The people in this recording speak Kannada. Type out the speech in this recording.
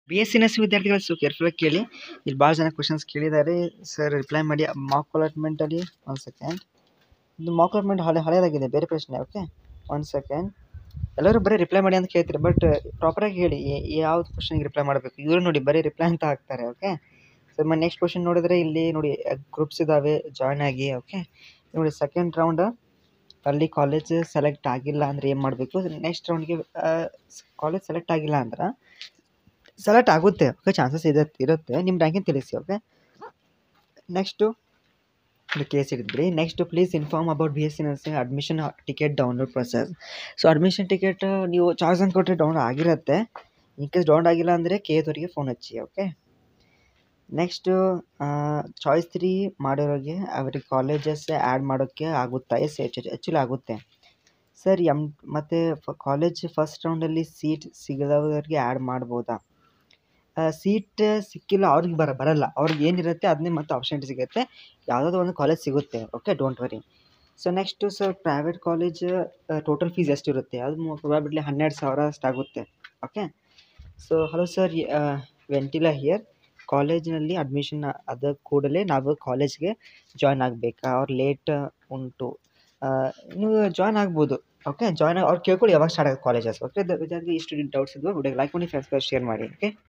ಬಿ ಎಸ್ ಸಿ ನರ್ಸಿಂಗ್ ವಿದ್ಯಾರ್ಥಿಗಳು ಸೊ ಕೇರ್ಫುಲ್ಲಾಗಿ ಕೇಳಿ ಇಲ್ಲಿ ಭಾಳ ಜನ ಕ್ವಶನ್ಸ್ ಕೇಳಿದ್ದಾರೆ ಸರ್ ರಿಪ್ಲೈ ಮಾಡಿ ಮಾಕ್ ಅಲಾಟ್ಮೆಂಟಲ್ಲಿ ಒಂದು ಸೆಕೆಂಡ್ ಇದು ಮಾಕ್ ಅಲಾಟ್ಮೆಂಟ್ ಹಳೆ ಹಳೆಯದಾಗಿದೆ ಬೇರೆ ಪ್ರಶ್ನೆ ಓಕೆ ಒಂದು ಸೆಕೆಂಡ್ ಎಲ್ಲರೂ ಬರೀ ರಿಪ್ಲೈ ಮಾಡಿ ಅಂತ ಕೇಳ್ತೀರಿ ಬಟ್ ಪ್ರಾಪರಾಗಿ ಹೇಳಿ ಯಾವ್ದು ಕ್ವಶನ್ಗೆ ರಿಪ್ಲೈ ಮಾಡಬೇಕು ಇವರು ನೋಡಿ ಬರೀ ರಿಪ್ಲೈ ಅಂತ ಹಾಕ್ತಾರೆ ಓಕೆ ಸೊ ಮ ನೆಕ್ಸ್ಟ್ ಕ್ವಶನ್ ನೋಡಿದ್ರೆ ಇಲ್ಲಿ ನೋಡಿ ಗ್ರೂಪ್ಸ್ ಇದ್ದಾವೆ ಜಾಯ್ನ್ ಆಗಿ ಓಕೆ ನೋಡಿ ಸೆಕೆಂಡ್ ರೌಂಡ್ ಅಲ್ಲಿ ಕಾಲೇಜ್ ಸೆಲೆಕ್ಟ್ ಆಗಿಲ್ಲ ಅಂದರೆ ಏನು ಮಾಡಬೇಕು ನೆಕ್ಸ್ಟ್ ರೌಂಡ್ಗೆ ಕಾಲೇಜ್ ಸೆಲೆಕ್ಟ್ ಆಗಿಲ್ಲ ಅಂದ್ರೆ ಸೆಲೆಕ್ಟ್ ಆಗುತ್ತೆ ಓಕೆ ಚಾನ್ಸಸ್ ಇದೆ ಇರುತ್ತೆ ನಿಮ್ಮ ರ್ಯಾಂಕಿಂಗ್ ತಿಳಿಸಿ ಓಕೆ ನೆಕ್ಸ್ಟು ಕೇಸ್ ಹಿಡಿದ್ರಿ next please inform about B S C nursing admission ticket download process so admission ticket ನೀವು ಚಾಯ್ಸ್ ಅಂತ ಕೊಟ್ಟರೆ ಡೌನ್ಲೋಡ್ ಆಗಿರುತ್ತೆ ಇನ್ ಕೇಸ್ ಡೌನ್ಲೋಡ್ ಆಗಿಲ್ಲ ಅಂದರೆ ಕೆ ಎದವರಿಗೆ ಫೋನ್ ಹಚ್ಚಿ ಓಕೆ ನೆಕ್ಸ್ಟು ಚಾಯ್ಸ್ ತ್ರೀ ಮಾಡಿರೋರಿಗೆ ಅವ್ರಿಗೆ ಕಾಲೇಜಸ್ ಆ್ಯಡ್ ಮಾಡೋಕ್ಕೆ ಆಗುತ್ತಾ ಎಸ್ ಆ್ಯಕ್ಚುಲಿ ಆಗುತ್ತೆ ಸರ್ ಎಮ್ ಮತ್ತು ಕಾಲೇಜ್ ಫಸ್ಟ್ ರೌಂಡಲ್ಲಿ ಸೀಟ್ ಸಿಗದವ್ರಿಗೆ ಆ್ಯಡ್ ಮಾಡ್ಬೋದಾ ಸೀಟ್ ಸಿಕ್ಕಿಲ್ಲ ಅವ್ರಿಗೆ ಬರ ಬರಲ್ಲ ಅವ್ರಿಗೆ ಏನಿರುತ್ತೆ ಅದನ್ನೇ ಮತ್ತೆ ಆಪ್ಷನಿಟಿ ಸಿಗುತ್ತೆ ಯಾವುದಾದ್ರು ಒಂದು ಕಾಲೇಜ್ ಸಿಗುತ್ತೆ okay don't worry so next sir private college total fees ಎಷ್ಟಿರುತ್ತೆ ಅದು ಪ್ರೊಬಾಬಿಟ್ಲಿ ಹನ್ನೆರಡು ಸಾವಿರ ಅಷ್ಟಾಗುತ್ತೆ ಓಕೆ ಸೊ ಹಲೋ ಸರ್ ವೆಂಟಿಲಾ ಹಿಯರ್ ಕಾಲೇಜಿನಲ್ಲಿ ಅಡ್ಮಿಷನ್ ಆದ ಕೂಡಲೇ ನಾವು ಕಾಲೇಜ್ಗೆ ಜಾಯ್ನ್ ಆಗಬೇಕಾ ಅವ್ರು ಲೇಟ್ ಉಂಟು ನೀವು ಜಾಯ್ನ್ ಆಗ್ಬೋದು ಓಕೆ ಜಾಯ್ನ್ ಅವ್ರು ಕೇಳ್ಕೊಳ್ಳಿ ಯಾವಾಗ ಸ್ಟಾರ್ಟ್ ಆಗುತ್ತೆ ಕಾಲೇಜಸ್ ಓಕೆ ವಿದ್ಯಾರ್ಥಿ ಇಷ್ಟು ಡೌಟ್ಸ್ ಇದ್ವು ವಿಡಿಯೋ ಲೈಕ್ ಮಾಡಿ ಫ್ರೆಂಡ್ಸ್ಗೆ ಶೇರ್ ಮಾಡಿ ಓಕೆ